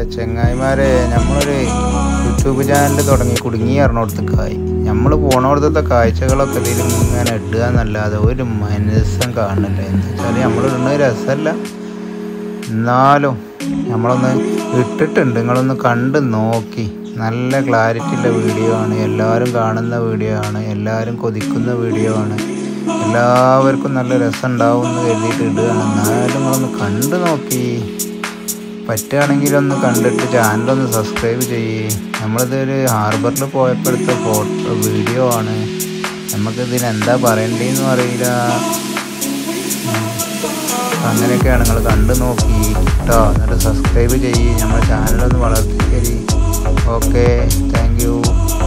ചെങ്ങായിമാരെ നമ്മളൊരു YouTube channel തുടങ്ങി കുടുങ്ങി അറിഞ്ഞോടത്തേക്കായി നമ്മൾ പോണോടത്തെ കാഴ്ചകളൊക്കെ ഇതിൽ ഇങ്ങനെ ഇടുക എന്നല്ലാതെ ഒരു മനസ്സം കാണുന്നില്ല എന്താ വെച്ചാൽ നമ്മൾ ഇടുന്നത് രസമല്ല എന്നാലും നമ്മളൊന്ന് ഇട്ടിട്ടുണ്ട് നിങ്ങളൊന്ന് കണ്ട് നോക്കി നല്ല ക്ലാരിറ്റി ഉള്ള വീഡിയോ ആണ് എല്ലാവരും കാണുന്ന വീഡിയോ ആണ് എല്ലാവരും കൊതിക്കുന്ന വീഡിയോ ആണ് എല്ലാവർക്കും നല്ല രസം ഉണ്ടാവും എന്ന് കരുതിയിട്ട് ഇടുകയാണ് എന്നാലും നിങ്ങളൊന്ന് കണ്ട് നോക്കി പറ്റുകയാണെങ്കിൽ ഒന്ന് കണ്ടിട്ട് ചാനലൊന്ന് സബ്സ്ക്രൈബ് ചെയ്യേ നമ്മളിതൊരു ഹാർബറിൽ പോയപ്പോഴത്തെ ഫോട്ടോ വീഡിയോ ആണ് നമുക്കിതിന് എന്താ പറയണ്ടേന്നും അറിയില്ല ഉം. അങ്ങനെയൊക്കെയാണ് നിങ്ങൾ കണ്ടു നോക്കി കേട്ടോ എന്നിട്ട് സബ്സ്ക്രൈബ് ചെയ്യ് നമ്മുടെ ചാനലൊന്ന് വളർത്തി തരി ഓക്കെ താങ്ക് യു